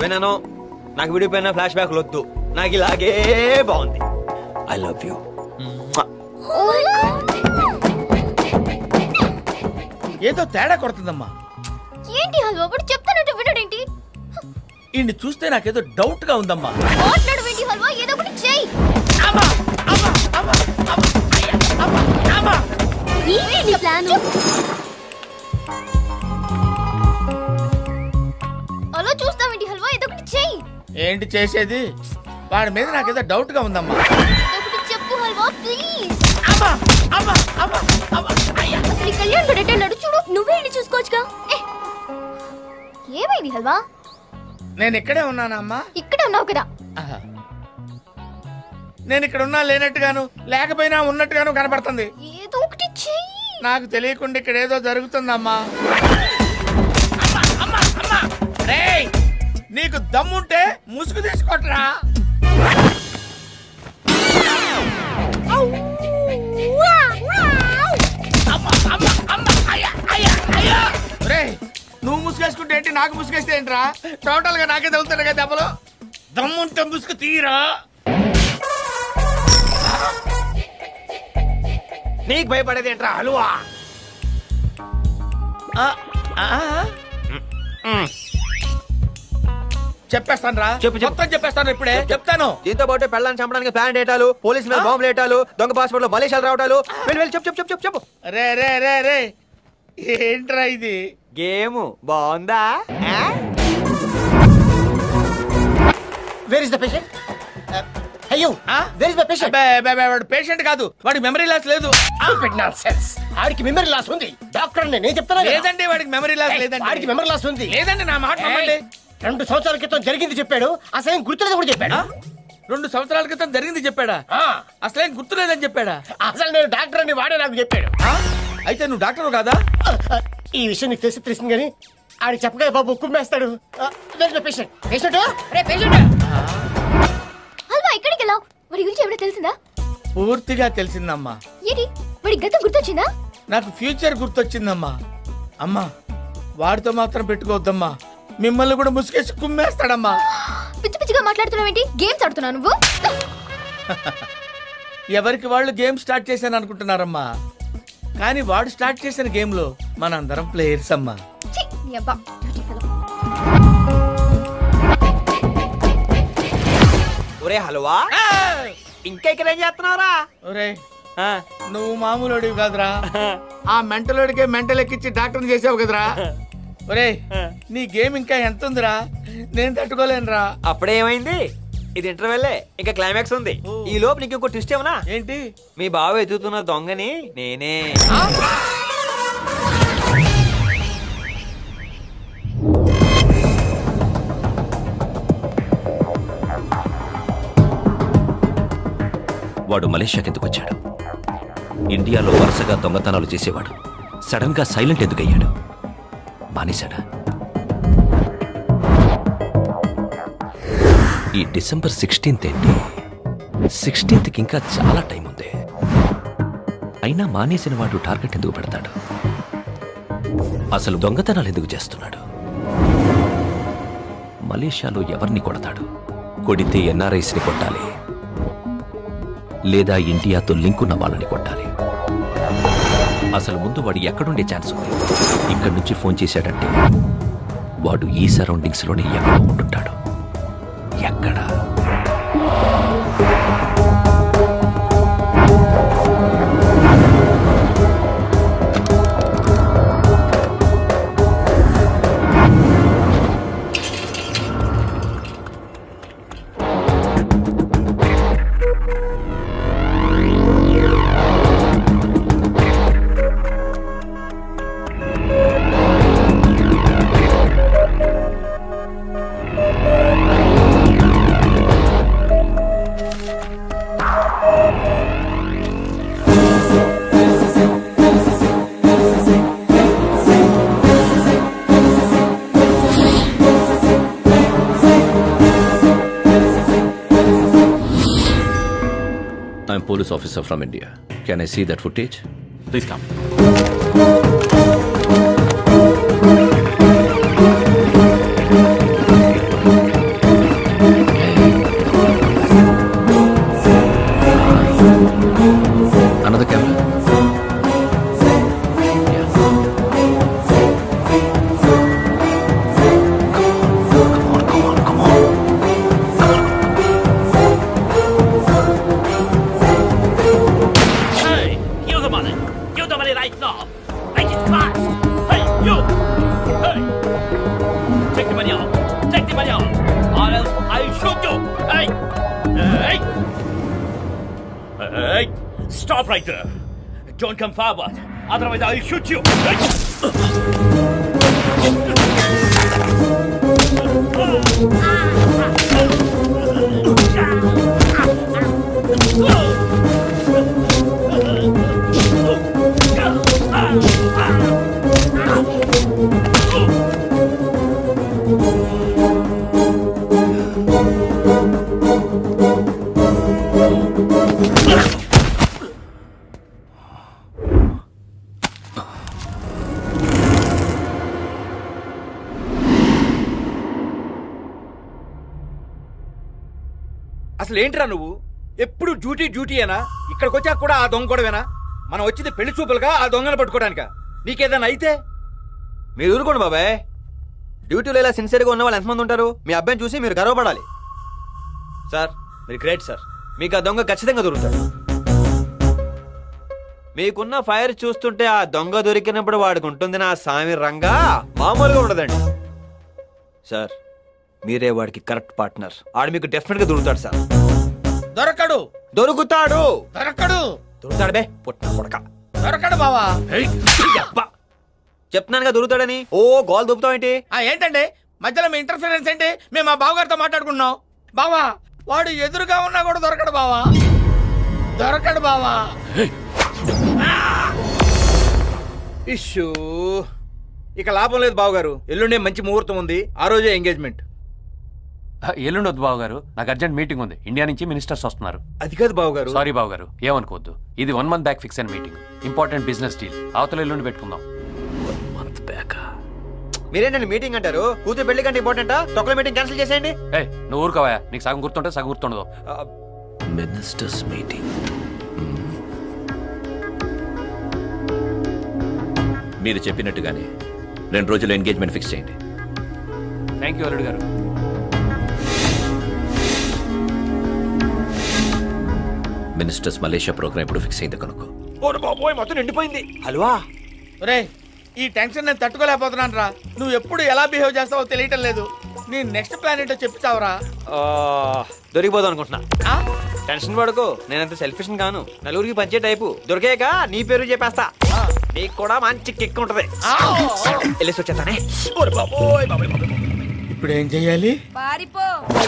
విన్నాను నాకు విడిపోయిన ఫ్లాష్ బ్యాక్ వద్దు నాకు ఇలాగే బాగుంది ఐ లవ్ యూ ఏదో తేడా కొడుతుందమ్మా ఏంటి హల్వా వాడు చెప్తానంటే వినడేంటి ఈయన్ని చూస్తే నాకేదో డౌట్ గా ఉందమ్మా మాట్లాడు ఏంటి హల్వా ఏదో ఒకటి చెయ్యి అమ్మా! అమ్మా! అమ్మా! అమ్మా! అయ్యా! అమ్మా! అమ్మా! ఏంటి ప్లాన్ అలా చూస్తావేంటి హల్వా ఏదో ఒకటి చెయ్యి ఏంటి చేసేది వాడి మీద నాకేదో డౌట్ గా ఉందమ్మా ఏదో ఒకటి చెప్పు హల్వా ప్లీజ్ అమ్మా! అమ్మా! అమ్మా! అమ్మా! అయ్యా! అసలు ఈ కళ్యాణ్ గడెట్టాడు చూడు నువ్వే ఇంటి చూసుకోవచ్చుగా ఏ, ఏమైంది హల్వా నేను ఇక్కడే ఉన్నానమ్మా ఇక్కడే ఉన్నావు కదా ఆహా. నేను ఇక్కడ ఉన్నా లేనట్టుగాను లేకపోయినా ఉన్నట్టుగాను కనపడుతుంది ఏదో ఒకటి చెయ్యి నాకు తెలియకుండా ఇక్కడ ఏదో జరుగుతుందమ్మా అమ్మా! అమ్మా! అమ్మా! రేయ్! నీకు దమ్ముంటే ముసుగు తీసుకోట్రా అమ్మా! అమ్మా! అమ్మా! అయ్యా! అయ్యా! అయ్యా! రేయ్! నువ్వు ముసుగేసుకుంటే ఏంటి నాకు ముసుగేస్తే ఏంట్రా టోటల్ గా నాకే తగులుతాడు కదా దెబ్బలు దమ్ముంటే ముసుగు తీరా నీకు భయపడేది ఏంట్రా హలువా ఆ, ఆ, చెప్పేస్తాను రా చెప్పు, చెప్పు. మొత్తం చెప్పేస్తాను ఇప్పుడే చెప్తాను దీంతో పాటు పెళ్ళాన్ని చంపడానికి ప్లాన్ డేటాలు పోలీసు మీద బాంబులు ఏటాలు దొంగ పాస్పోర్ట్ లో మలేషియాలు రావటాలు వెళ్ళి వెళ్ళి చెప్పు చెప్పు చెప్పు చెప్పు చెప్పు రే రే రే రే ఏంట్రా ఇది గేమ్ బాగుందా ఆ? వేర్ ఇస్ ద పేషెంట్ అయ్యో ఆ? వేర్ ఇస్ ద పేషెంట్ అబ్బే, అబ్బే, అబ్బే, వాడు పేషెంట్ కాదు వాడి మెమరీ లాస్ లేదు సెన్స్ ఆడికి మెమరీ లాస్ ఉంది డాక్టర్ నేను చెప్తాను కదా. లేదండి వాడికి మెమరీ లాస్ ఏయ్, లేదండి వాడికి మెమరీ లాస్ ఉంది లేదండి నా మాట నమ్మండి ఏయ్, రెండు సంవత్సరాల క్రితం జరిగింది చెప్పాడు అసలు ఏం గుర్తులేదు కూడా చెప్పాడు ఆ? రెండు సంవత్సరాల క్రితం జరిగింది చెప్పాడా ఆ, అసలేం గుర్తులేదని చెప్పాడా అసలు నేను డాక్టర్ అని వాడే నాకు చెప్పాడు ఆ? అయితే నువ్వు డాక్టర్ కాదా ఆ, ఆ, ఈ విషయం నీకు తెలిసి తెలిసింది కానీ ఆడికి చెప్పగా బాబు కుమ్మేస్తాడు పేషెంట్ పేషెంట్ రే పేషెంట్ హల్వా ఎక్కడికి వెళ్ళావు వాడి గురించి ఏమైనా తెలిసిందా పూర్తిగా తెలిసిందమ్మా ఏంటి వాడి గతం గుర్తొచ్చిందా నాకు ఫ్యూచర్ గుర్తొచ్చిందమ్మా అమ్మా వాడితో మాత్రం పెట్టుకోవద్దమ్మా మిమ్మల్ని కూడా ముసుగేసి కుమ్మేస్తాడమ్మా పిచ్చి పిచ్చిగా మాట్లాడుతున్నావేంటి గేమ్స్ ఆడుతున్నావు నువ్వు ఎవరికి వాళ్ళు గేమ్ స్టార్ట్ చేశాను అనుకుంటున్నారమ్మా కానీ వాడు స్టార్ట్ చేసిన గేమ్ లో మనందరం ప్లేయర్స్ అమ్మా ఛీ, నీ అబ్బా dirty fellow. ఒరే హలువా ఇంకా ఇక్కడ ఏం చేస్తున్నావురా ఒరే ఆ, నువ్వు మామూలుడివి కాదురా ఆ మెంటలోడికే మెంటల్ ఎక్కించి డాక్టర్ చేసావు కదరా ఒరే నీ గేమ్ ఇంకా ఎంత ఉందిరా నేను తట్టుకోలేనురా అప్పుడే ఏమైంది ఇది ఇంటర్వెల్లే ఇంకా క్లైమాక్స్ ఉంది ఈ లోపు నీకు ఇంకో ట్విస్ట్ ఏమన్నా ఏంటి మీ బావ ఎదుగుతున్న దొంగని నేనే వాడు మలేషియాకి ఎందుకు వచ్చాడు ఇండియాలో వరుసగా దొంగతనాలు చేసేవాడు సడన్ గా సైలెంట్ ఎందుకు అయ్యాడు మానేశాడా ఈ డిసెంబర్ సిక్స్టీన్త్ ఏంటి సిక్స్టీన్త్కి ఇంకా చాలా టైం ఉంది అయినా మానేసిన వాడు టార్గెట్ ఎందుకు పెడతాడు అసలు దొంగతనాలు ఎందుకు చేస్తున్నాడు మలేషియాలో ఎవరిని కొడతాడు కొడితే ఎన్ఆర్ఐస్ని కొట్టాలి లేదా ఇండియాతో లింక్ ఉన్న వాళ్ళని కొట్టాలి అసలు ముందు వాడు ఎక్కడుండే ఛాన్స్ ఉంది ఇక్కడి నుంచి ఫోన్ చేశాడంటే వాడు ఈ సరౌండింగ్స్ లోనే ఎక్కడో ఉంటుంటాడు ఎక్కడ I'm police officer from India can I see that footage please come Take the money out, or else I'll shoot you. Hey, hey, hey! Stop right there. Don't come forward, otherwise I'll shoot you. Hey. అసలు ఏంట్రా నువ్వు ఎప్పుడు duty duty అయినా ఇక్కడికి వచ్చాక కూడా ఆ దొంగ గొడవేనా మనం వచ్చింది పెళ్లి చూపులుగా ఆ దొంగను పట్టుకోవడానిక నీకేదైనా అయితే మీరు ఊరుకోండి బాబాయ్ డ్యూటీలో ఇలా సిన్సియర్గా ఉన్న వాళ్ళు ఎంతమంది ఉంటారు మీ అబ్బాయిని చూసి మీరు గర్వపడాలి సార్ మీరు గ్రేట్ సార్ మీకు ఆ దొంగ ఖచ్చితంగా దొరుకుతాడు మీకున్న ఫైర్ చూస్తుంటే ఆ దొంగ దొరికినప్పుడు వాడికి ఉంటుంది నా సామి రంగా మామూలుగా ఉండదండి సార్ మీరే వాడికి కరెక్ట్ పార్ట్నర్ ఆడు మీకు డెఫినెట్ గా దొరుకుతాడు సార్ దొరకడు దొరుకుతాడు దొరకడు దొరుకుతాడు బే పుట్టిన కొడక దొరకడు బావా Hey, అబ్బా చెప్తున్నానుగా దొరుకుతాడని ఓ గోల్ దొబ్బుతావు ఏంటి ఆ ఏంటండి మధ్యలో మీ ఇంటర్ఫిరెన్స్ ఏంటి మేము మా బావగారితో మాట్లాడుకున్నాం బావా వాడు ఎదురుగా ఉన్నా కూడా దొరకడు బావా దొరకడు బావా ఇష్యూ ఇక లాభం లేదు బావగారు ఎల్లుండే మంచి ముహూర్తం ఉంది ఆ రోజే ఎంగేజ్మెంట్ ఎల్లుండి వద్దు బాబు గారు నాకు అర్జెంట్ మీటింగ్ ఉంది ఇండియా నుంచి మినిస్టర్స్ వస్తున్నారు అది కాదు బావగారు సారీ బాబు గారు ఏమనుకోవద్దు ఇది వన్ మంత్ బ్యాక్ ఫిక్స్ అయిన మీటింగ్ ఇంపార్టెంట్ బిజినెస్ డీల్ అవతల ఎల్లుండి పెట్టుకుందాం month back. మీరేంటండి మీటింగ్ అంటారు కూతురు పెళ్లి కంటే ఇంపార్టెంటా తొక్కల మీటింగ్ క్యాన్సిల్ చేసేయండి ఏ నువ్వు ఊరుకోవా నీకు సగం గుర్తుంటే సగం గుర్తుండదు ఆ, Ministers meeting. మీరు చెప్పినట్టుగానే రెండు రోజులు ఎంగేజ్మెంట్ ఫిక్స్ చేయండి థ్యాంక్ యూ అల్లుడు గారు మినిస్టర్స్ మలేషియా ప్రోగ్రామ్ ఇప్పుడు ఫిక్స్ అయింది కనుక్కో ఓరి బాబోయ్ మొత్తం నిండిపోయింది హల్వా రే ఈ టెన్షన్ నేను తట్టుకోలేకపోతున్నాను రా నువ్వు ఎప్పుడు ఎలా బిహేవ్ చేస్తావో తెలియటం లేదు నీ నెక్స్ట్ ప్లాన్ ఏంటో చెప్తావురా ఆ, దొరికిపోదాం అనుకుంటున్నా ఆ? టెన్షన్ పడుకో నేనంత సెల్ఫిష్ కాను నలుగురికి పంచే టైపు దొరికాక నీ పేరు చెప్పేస్తా నీకు కూడా మంచి కిక్ ఉంటది ఆ! వెళ్ళేసి వచ్చేస్తానే ఓరి బాబోయ్ బాబోయ్ బాబోయ్. ఇప్పుడు ఏం చెయ్యాలి పారిపో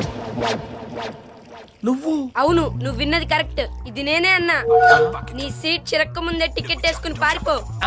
నువ్వు అవును నువ్వు విన్నది కరెక్ట్ ఇది నేనే అన్నా నీ సీట్ చిరక్క ముందే టికెట్ వేసుకుని పారిపో ఆ?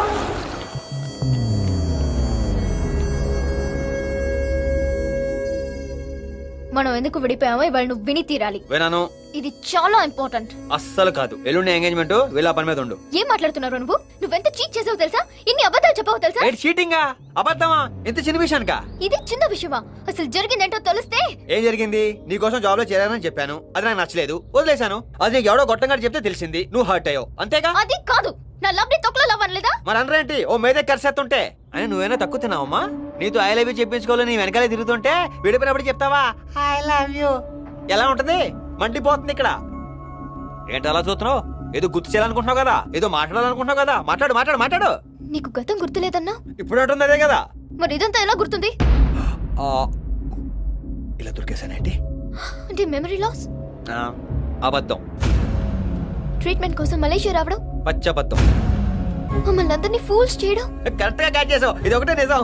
మనం ఎందుకు విడిపోయామో ఇవాళ నువ్వు విని తీరాలి వినాను ఇది చాలా ఇంపార్టెంట్ అస్సలు కాదు ఎల్లుండి ఎంగేజ్మెంట్ వీళ్ళ పని మీద ఉండు ఏం మాట్లాడుతున్నారు నువ్వు నువ్వెంత చీట్ చేసావు తెలుసా ఇన్ని అబద్ధాలు చెప్పావు తెలుసా ఏంటి చీటింగా అబద్ధమా ఇంత చిన్న విషయానికా ఇది చిన్న విషయమా అసలు జరిగిందేంటో తెలిస్తే ఏం జరిగింది నీకోసం జాబ్ లో చేరానని చెప్పాను అది నాకు నచ్చలేదు వదిలేశాను అది నీకు ఎవడో గొట్టంగా చెప్తే తెలిసింది నువ్వు హర్ట్ అయ్యావు అంతేగా అది కాదు నా లవ్ ని తొక్కలో లవ్ అనలేదా మరి అనరేంటి ఓ మీదే కరిసేస్తుంటే అని నువ్వేనా తక్కువ తిన్నావమ్మా నీతో ఐ లవ్ యూ చెప్పించుకోవాలని నీ వెనకాలే తిరుగుతుంటే విడిపోయినప్పుడు చెప్తావా ఐ లవ్ యూ ఎలా ఉంటది మండిపోతుంది ఇక్కడ ఏంటి అలా చూస్తున్నావు ఏదో గుర్తు చేయాలనుకుంటున్నావు కదా ఏదో మాట్లాడాలనుకుంటున్నావు కదా మాట్లాడు మాట్లాడు మాట్లాడు నీకు గతం గుర్తులేదన్నా ఇప్పుడు అంటుంది అదే కదా మరి ఇదంతా ఎలా గుర్తుంది ఆ, ఇలా దొరికేసానేంటి అంటే మెమరీ లాస్ ఆ, అబద్ధం ట్రీట్మెంట్ కోసం మలేషియా రావడం పచ్చబద్ధం మమ్మల్ని అందరినీ ఫూల్స్ చేయడం కరెక్ట్ గా క్యాచ్ చేసావు ఇది ఒకటే నిజం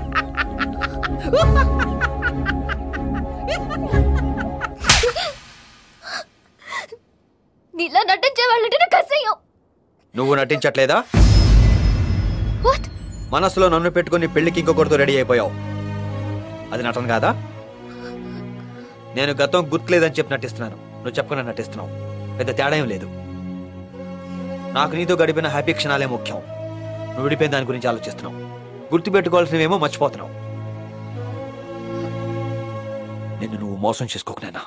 నీలా నటించే వాళ్ళంటే నాకు అసహ్యం నువ్వు నటించట్లేదా వాట్ మనసులో నన్ను పెట్టుకుని పెళ్లికి ఇంకొకరితో రెడీ అయిపోయావు అది నటన కాదా నేను గతం గుర్తులేదని చెప్పి నటిస్తున్నాను నువ్వు చెప్పకుండా నటిస్తున్నావు పెద్ద తేడా ఏం లేదు నాకు నీతో గడిపిన హ్యాపీ క్షణాలే ముఖ్యం నువ్వు విడిపోయిన దాని గురించి ఆలోచిస్తున్నావు గుర్తు పెట్టుకోవాల్సినవేమో మర్చిపోతున్నావు నిన్ను నువ్వు మోసం చేసుకోకునేనా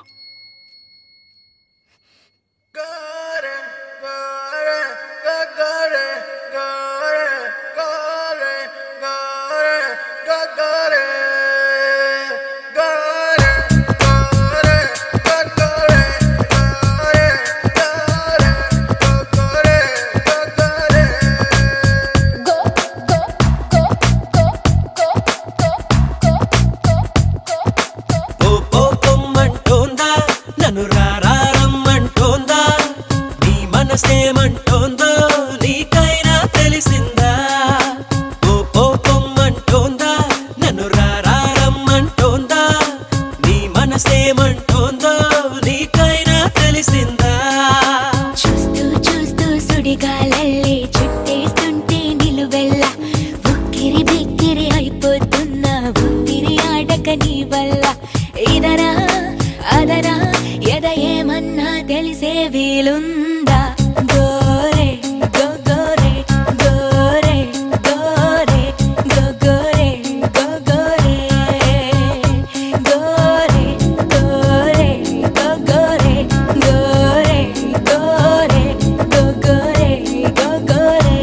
go go go go go go go go go మనసేమంటోందో నీకైనా తెలిసిందా చూస్తూ చూస్తూ సుడిగాలల్లే చుట్టేస్తుంటే నిలువెల్ల ఉక్కిరి బిక్కిరి అయిపోతున్నా ఉక్కిరి ఆడక నీ వల్ల ఇదరా అదరా ఎద ఏమన్నా తెలిసే వీలుందా గోరే గో గోరే గోరే గోరే గో గోరే గో గోరే గోరే గోరే గో గోరే గోరే గోరే గో గోరే గో గోరే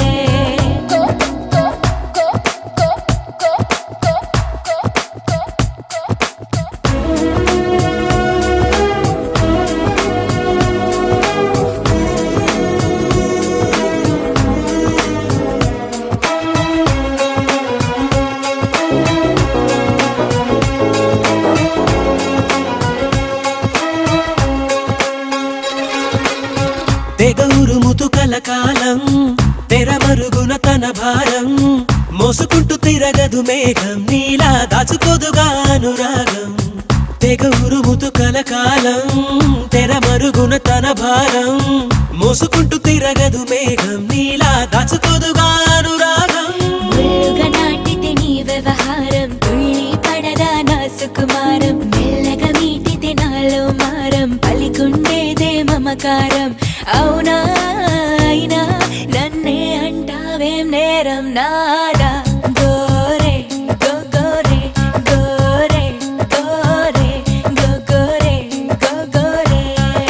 తెగ ఉరుముతు కలకాలం తెరమరుగున తన భారం మోసుకుంటూ తిరగదు మేఘం నీలా దాచుకోదుగా అనురాగం తెగ ఉరుముతు కలకాలం తెరమరుగున తన భారం మోసుకుంటూ తిరగదు మేఘం నీలా దాచుకోదుగా అనురాగం ముళ్ళుగా నాటితే నీ వ్యవహారం తుళ్ళి పడదా నా సుకుమారం మెల్లగా మీటితే నాలో మారం పలికుండేదే మమకారం అవునా అయినా నన్నే అంటావేం నేరం నాదా గోరే గో గోరే గోరే గోరే గో గోరే గో గోరే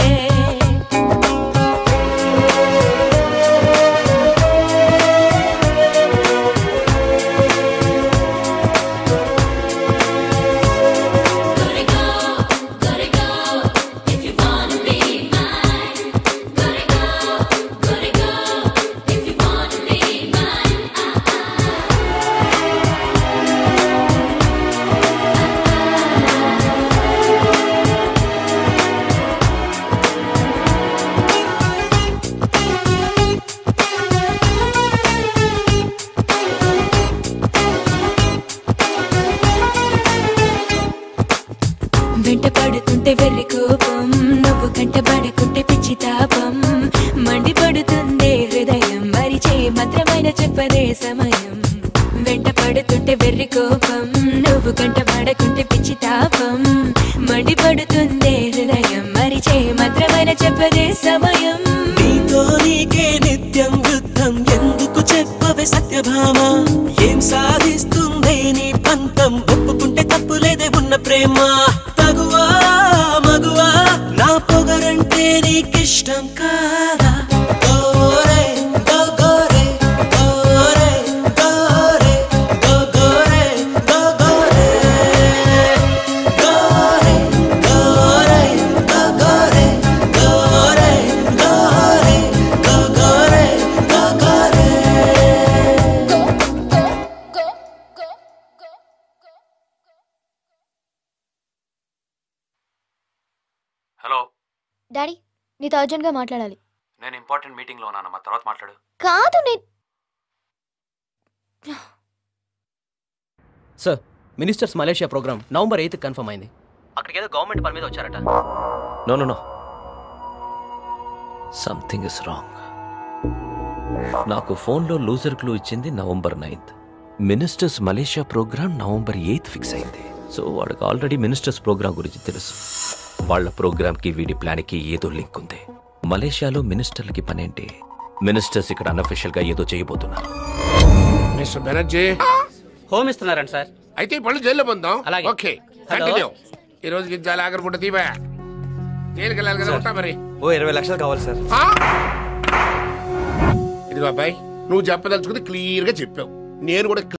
వెంట పడుతుంటే వెర్రి కోపం నువ్వు కంట పడకుంటే పిచ్చి తాపం మండి పడుతుందే హృదయం మరిచే మాత్రమైన చెప్పదే సమయం వెంట పడుతుంటే వెర్రి కోపం నువ్వు కంట పడకుంటే పిచ్చి తాపం మండి పడుతుందే హృదయం మరిచే మాత్రమైన చెప్పదే సమయం నీతో నీకే నిత్యం యుద్ధం ఎందుకు చెప్పవే సత్యభామ ఏం సాధిస్తుందే నీ పంతం ఒప్పుకుంటే తప్పులేదే ఉన్న ప్రేమ తగువా మగువా నా పొగరంటే నీకిష్టం కాదా గోరే గో గోరే గోరే గోరే గో గోరే గో గోరే గోరే గోరే గో గోరే గోరే గోరే గో గోరే గో గోరే హలో డాడీ నీతో అర్జెంట్గా మాట్లాడాలి నేను ఇంపార్టెంట్ మీటింగ్లో ఉన్నానమ్మా తర్వాత మాట్లాడు కాదు నేను sir ministers Malaysia programme November eighth confirm అయింది అక్కడికి ఏదో గవర్నమెంట్ పని మీద వచ్చారట no no no something is wrong నాకు ఫోన్లో లూజర్ క్లూ ఇచ్చింది November ninth ministers Malaysia programme November eighth fix అయింది సో వాడికి ఆల్రెడీ మినిస్టర్స్ ప్రోగ్రామ్ గురించి తెలుసు వాళ్ళ ప్రోగ్రామ్కి వీడి ప్లాన్కి ఏదో లింక్ ఉంది మలేషియాలో మినిస్టర్లకి పనేంటి మినిస్టర్స్ ఇక్కడ అన్అఫిషియల్గా ఏదో చేయబోతున్నారు మిస్టర్ బెనర్జీ హోమ్ ఇస్తున్నారండి సార్ అయితే ఈ పళ్ళు జైల్లో పొందాం అలాగే. Okay hello. కంటిన్యూ ఈ రోజు గిజ్జాలి ఆగరకుండా తీవా జైలుకి వెళ్ళాలి కదా ఉంటా మరి ఓ ఇరవై లక్షలు కావాలి సార్ ఆ? ఇదిగో అబ్బాయి నువ్వు చెప్పదలుచుకుంది క్లియర్ గా చెప్పావు నేను కూడా